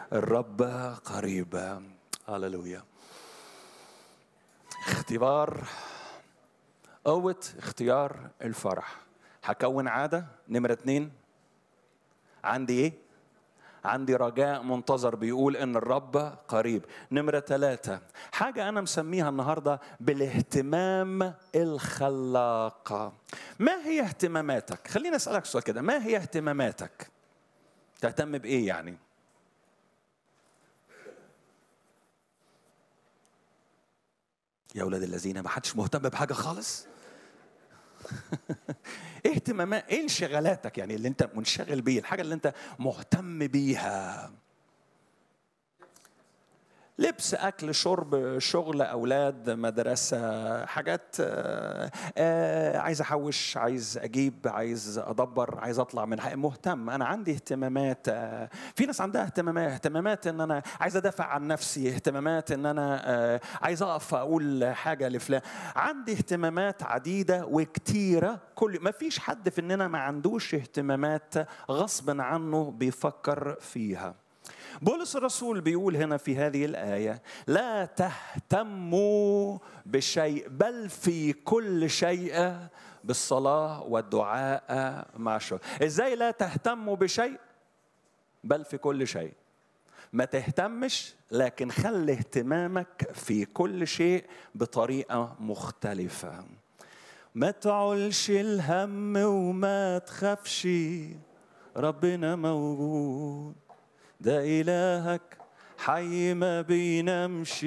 الرب قريب هللويا اختبار قوة اختيار الفرح هكون عادة نمرة اتنين عندي ايه؟ عندي رجاء منتظر بيقول ان الرب قريب نمرة ثلاثة حاجة أنا مسميها النهاردة بالاهتمام الخلاق ما هي اهتماماتك؟ خليني أسألك سؤال كده ما هي اهتماماتك؟ تهتم بإيه يعني؟ يا أولاد الذين ما حدش مهتم بحاجة خالص ايه اهتمامات ايه انشغالاتك يعني اللي انت منشغل بيه الحاجه اللي انت مهتم بيها لبس اكل شرب شغل اولاد مدرسه حاجات آه آه عايز احوش عايز اجيب عايز ادبر عايز اطلع من حق مهتم انا عندي اهتمامات آه في ناس عندها اهتمامات اهتمامات ان انا عايز ادافع عن نفسي اهتمامات ان انا آه عايز اقف اقول حاجه لفلان عندي اهتمامات عديده وكتيره كل ما فيش حد في اننا ما عندوش اهتمامات غصبا عنه بيفكر فيها بولس الرسول بيقول هنا في هذه الآية لا تهتموا بشيء بل في كل شيء بالصلاة والدعاء مع الشكر إزاي لا تهتموا بشيء بل في كل شيء ما تهتمش لكن خلي اهتمامك في كل شيء بطريقة مختلفة ما تعلش الهم وما تخافش ربنا موجود ده إلهك حي ما بينامش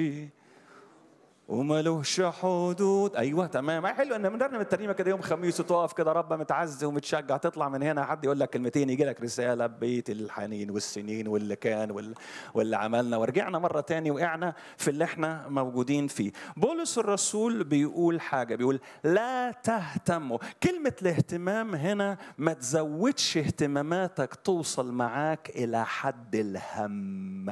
وملوش حدود ايوه تمام حلو ان بنرنم الترنيمه كده يوم خميس وتقف كده رب متعز ومتشجع تطلع من هنا حد يقول لك كلمتين يجي لك رساله بيت الحنين والسنين واللي كان واللي, واللي عملنا ورجعنا مره تاني وقعنا في اللي احنا موجودين فيه بولس الرسول بيقول حاجه بيقول لا تهتموا كلمه الاهتمام هنا ما تزودش اهتماماتك توصل معاك الى حد الهم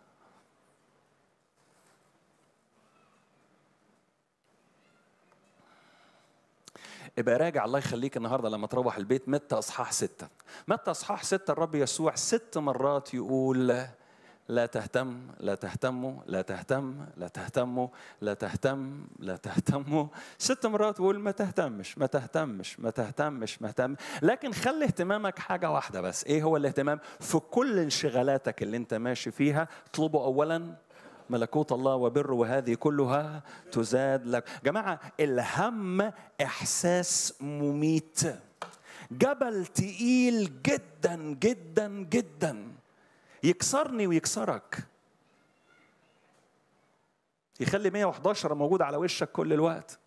ابقى راجع الله يخليك النهارده لما تروح البيت متى اصحاح ستة متى اصحاح ستة الرب يسوع ست مرات يقول لا تهتم لا تهتموا لا تهتم لا تهتموا لا تهتم لا تهتموا ست مرات يقول ما تهتمش ما تهتمش ما تهتمش ما تهتم لكن خلي اهتمامك حاجة واحدة بس ايه هو الاهتمام في كل انشغالاتك اللي انت ماشي فيها اطلبوا اولا ملكوت الله وبره وهذه كلها تزاد لك جماعة الهم إحساس مميت جبل تقيل جدا جدا جدا يكسرني ويكسرك يخلي 111 موجود على وشك كل الوقت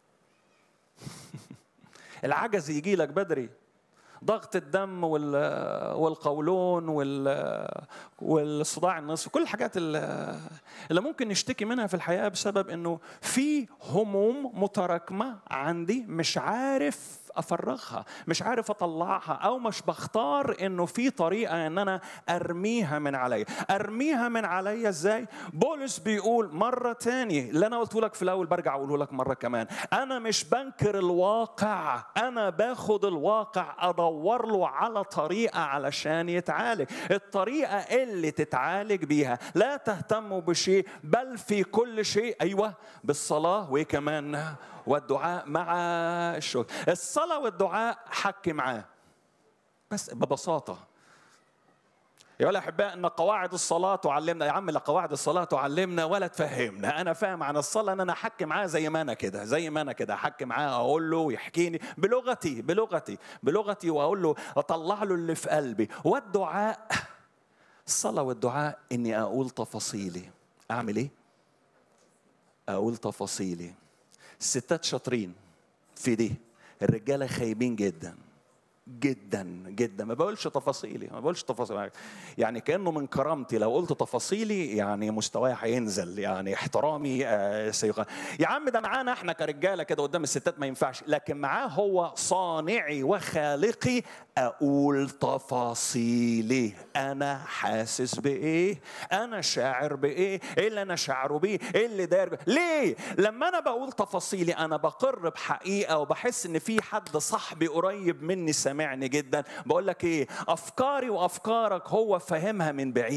العجز يجي لك بدري ضغط الدم والقولون والصداع النصفي كل الحاجات اللي ممكن نشتكي منها في الحياه بسبب انه في هموم متراكمه عندي مش عارف افرغها مش عارف اطلعها او مش بختار انه في طريقه ان انا ارميها من عليا ارميها من عليا ازاي بولس بيقول مره تاني اللي انا قلته لك في الاول برجع اقوله لك مره كمان انا مش بنكر الواقع انا باخد الواقع ادور له على طريقه علشان يتعالج الطريقه اللي تتعالج بيها لا تهتموا بشيء بل في كل شيء ايوه بالصلاه وكمان والدعاء مع الشكر الصلاة والدعاء حكي معاه بس ببساطة يا أحباء أن قواعد الصلاة تعلمنا يا عم لا قواعد الصلاة تعلمنا ولا تفهمنا أنا فاهم عن الصلاة أن أنا أحكي معاه زي ما أنا كده زي ما أنا كده أحكي معاه أقول له ويحكيني بلغتي بلغتي بلغتي وأقول له أطلع له اللي في قلبي والدعاء الصلاة والدعاء إني أقول تفاصيلي أعمل إيه؟ أقول تفاصيلي الستات شاطرين في دي الرجاله خايبين جدا جدا جدا ما بقولش تفاصيلي ما بقولش تفاصيلي يعني كانه من كرامتي لو قلت تفاصيلي يعني مستواي هينزل يعني احترامي آه سيغ... يا عم ده معانا احنا كرجاله كده قدام الستات ما ينفعش لكن معاه هو صانعي وخالقي اقول تفاصيلي انا حاسس بايه انا شاعر بايه ايه اللي انا شاعره بيه ايه اللي داير ليه لما انا بقول تفاصيلي انا بقر بحقيقه وبحس ان في حد صاحبي قريب مني سامعني جدا بقول لك ايه افكاري وافكارك هو فاهمها من بعيد